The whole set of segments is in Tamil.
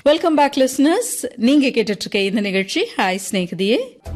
வெல்கம் பேக் லிஸ்னர்ஸ் நீங்க கேட்டுட்டு இருக்க இந்த நிகழ்ச்சி ஹாய் ஸ்நேகிதியே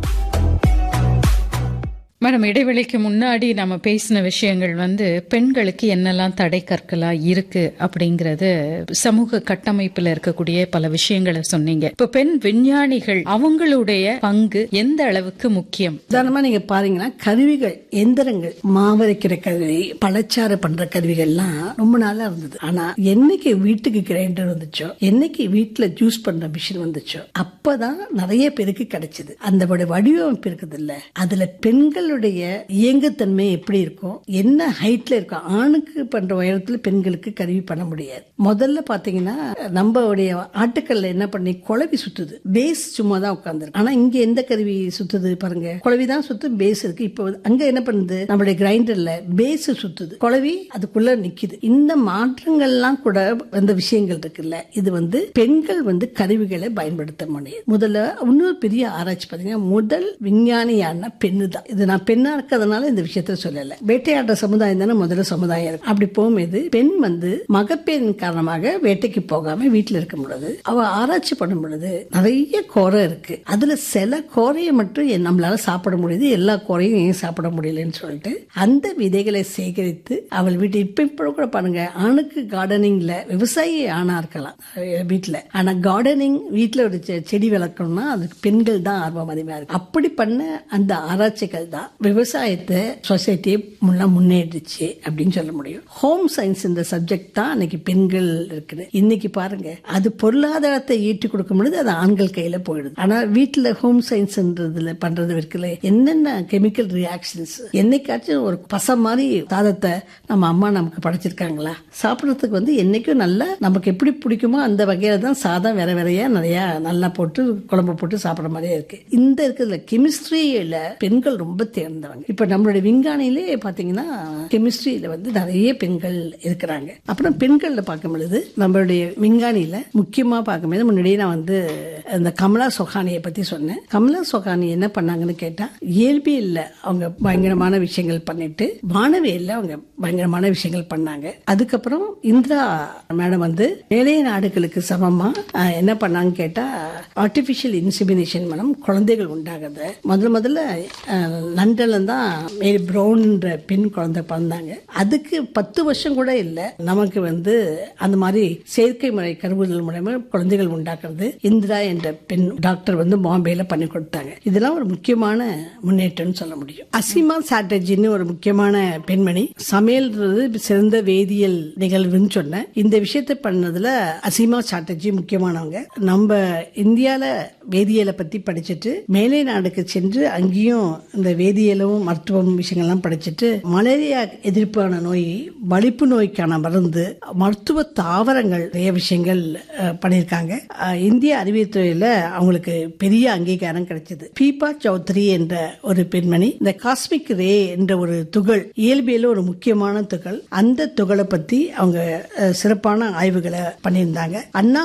மேடம் இடைவெளிக்கு முன்னாடி நம்ம பேசின விஷயங்கள் வந்து பெண்களுக்கு என்னெல்லாம் தடை கற்களா இருக்கு அப்படிங்கறது சமூக கட்டமைப்புல இருக்கக்கூடிய பல விஷயங்களை சொன்னீங்க இப்ப பெண் விஞ்ஞானிகள் அவங்களுடைய பங்கு எந்த அளவுக்கு முக்கியம் உதாரணமா நீங்க பாருங்கன்னா கருவிகள் எந்திரங்கள் மாவரைக்கிற கருவி பழச்சாறு பண்ற கருவிகள்லாம் ரொம்ப நாளா இருந்தது ஆனா என்னைக்கு வீட்டுக்கு கிரைண்டர் வந்துச்சோ என்னைக்கு வீட்டுல ஜூஸ் பண்ற மிஷின் வந்துச்சோ அப்பதான் நிறைய பேருக்கு கிடைச்சது அந்த வடிவமைப்பு இருக்குது இல்ல அதுல பெண்களுடைய இயங்குத்தன்மை எப்படி இருக்கும் என்ன ஹைட்ல இருக்கும் ஆணுக்கு பண்ற உயரத்துல பெண்களுக்கு கருவி பண்ண முடியாது முதல்ல பாத்தீங்கன்னா நம்மளுடைய ஆட்டுக்கல்ல என்ன பண்ணி குழவி சுத்துது பேஸ் சும்மா தான் உட்காந்துருக்கு ஆனா இங்க எந்த கருவி சுத்துது பாருங்க குழவி தான் சுத்து பேஸ் இருக்கு இப்போ வந்து அங்க என்ன பண்ணுது நம்மளுடைய கிரைண்டர்ல பேஸ் சுத்துது குழவி அதுக்குள்ள நிக்குது இந்த மாற்றங்கள்லாம் கூட வந்த விஷயங்கள் இருக்குல்ல இது வந்து பெண்கள் வந்து கருவிகளை பயன்படுத்த முடியும் முதல்ல இன்னொரு பெரிய ஆராய்ச்சி பாத்தீங்கன்னா முதல் விஞ்ஞானியான பெண்ணு தான் இது நான் பெண்ணா இருக்கிறதுனால இந்த விஷயத்த சொல்லல வேட்டையாடுற சமுதாயம் தானே முதல்ல சமுதாயம் இருக்கு அப்படி போகும்போது பெண் வந்து மகப்பேரின் காரணமாக வேட்டைக்கு போகாம வீட்டுல இருக்க முடியாது அவ ஆராய்ச்சி பண்ணும் பொழுது நிறைய கோரை இருக்கு அதுல சில கோரையை மட்டும் என் நம்மளால சாப்பிட முடியுது எல்லா கோரையும் ஏன் சாப்பிட முடியலன்னு சொல்லிட்டு அந்த விதைகளை சேகரித்து அவள் வீட்டு இப்ப இப்ப கூட பாருங்க ஆணுக்கு கார்டனிங்ல விவசாயி ஆணா இருக்கலாம் அஹ் வீட்டுல ஆனா கார்டனிங் வீட்டுல ஒரு செ- செடி வளர்க்கணும்னா அதுக்கு பெண்கள் தான் ஆர்வம் அதிகமா இருக்கு அப்படி பண்ண அந்த ஆராய்ச்சிகள் தான் விவசாயத்தை சொசைட்டியை முன்ன முன்னேறிச்சு அப்படின்னு சொல்ல முடியும் ஹோம் சயின்ஸ் இந்த சப்ஜெக்ட் தான் அன்னைக்கு பெண்கள் இருக்குது இன்னைக்கு பாருங்க அது பொருளாதாரத்தை ஈட்டி கொடுக்கும் பொழுது அது ஆண்கள் கையில போயிடுது ஆனா வீட்டுல ஹோம் சயின்ஸ்ன்றதுல பண்றது இருக்குல்ல என்னென்ன கெமிக்கல் ரியாக்ஷன்ஸ் என்னைக்காச்சும் ஒரு பச மாதிரி சாதத்தை நம்ம அம்மா நமக்கு படைச்சிருக்காங்களா சாப்பிடறதுக்கு வந்து என்னைக்கும் நல்லா நமக்கு எப்படி பிடிக்குமோ அந்த வகையில தான் சாதம் வேற வேறையா நிறைய நல்லா போட்டு குழம்பு போட்டு சாப்பிடுற மாதிரியே இருக்கு இந்த இருக்கிறதுல கெமிஸ்ட்ரியில பெண்கள் ரொம்ப தேர்ந்தவங்க இப்ப நம்மளுடைய விஞ்ஞானிலே பாத்தீங்கன்னா கெமிஸ்ட்ரியில வந்து நிறைய பெண்கள் இருக்கிறாங்க அப்புறம் பெண்கள்ல பார்க்கும் பொழுது நம்மளுடைய விஞ்ஞானியில முக்கியமா பார்க்கும்போது முன்னாடியே நான் வந்து இந்த கமலா சொஹானியை பத்தி சொன்னேன் கமலா சொஹானி என்ன பண்ணாங்கன்னு கேட்டா இயல்பியல்ல அவங்க பயங்கரமான விஷயங்கள் பண்ணிட்டு வானவியல்ல அவங்க பயங்கரமான விஷயங்கள் பண்ணாங்க அதுக்கப்புறம் இந்திரா மேடம் வந்து மேலைய நாடுகளுக்கு சமமா அஹ், என்ன பண்ணாங்க கேட்டா ஆர்டிபிஷியல் இன்சிமினேஷன் மூலம் குழந்தைகள் உண்டாகுது முதல்ல முதல்ல அஹ், லண்டன்ல தான் மேரி ப்ரௌன்ற பெண் குழந்தை பிறந்தாங்க அதுக்கு பத்து வருஷம் கூட இல்ல நமக்கு வந்து அந்த மாதிரி செயற்கை முறை கருவுதல் மூலமா குழந்தைகள் உண்டாக்குறது இந்திரா என்ற பெண் டாக்டர் வந்து பாம்பேல பண்ணி கொடுத்தாங்க இதெல்லாம் ஒரு முக்கியமான முன்னேற்றம்னு சொல்ல முடியும் அசிமா சாட்டர்ஜின்னு ஒரு முக்கியமான பெண்மணி சமையல்ன்றது சிறந்த வேதியியல் நிகழ்வுன்னு சொன்னேன் இந்த விஷயத்தை பண்ணதுல அசிமா சாட்டர்ஜி முக்கியமானவங்க நம்ம இந்தியால வேதியியலை பத்தி படிச்சுட்டு மேலை நாடுக்கு சென்று அங்கேயும் இந்த வேதியியலும் மருத்துவம் விஷயங்கள்லாம் படிச்சுட்டு மலேரியா எதிர்ப்பான நோய் வலிப்பு நோய்க்கான மருந்து மருத்துவ தாவரங்கள் நிறைய விஷயங்கள் அஹ், பண்ணியிருக்காங்க அஹ், இந்திய அறிவியல் துறையில அவங்களுக்கு பெரிய அங்கீகாரம் கிடைச்சது பீபா சௌத்ரி என்ற ஒரு பெண்மணி இந்த காஸ்மிக் ரே என்ற ஒரு துகள் இயல்பியல ஒரு முக்கியமான துகள் அந்த துகளை பத்தி அவங்க அஹ், சிறப்பான ஆய்வுகளை பண்ணியிருந்தாங்க அண்ணா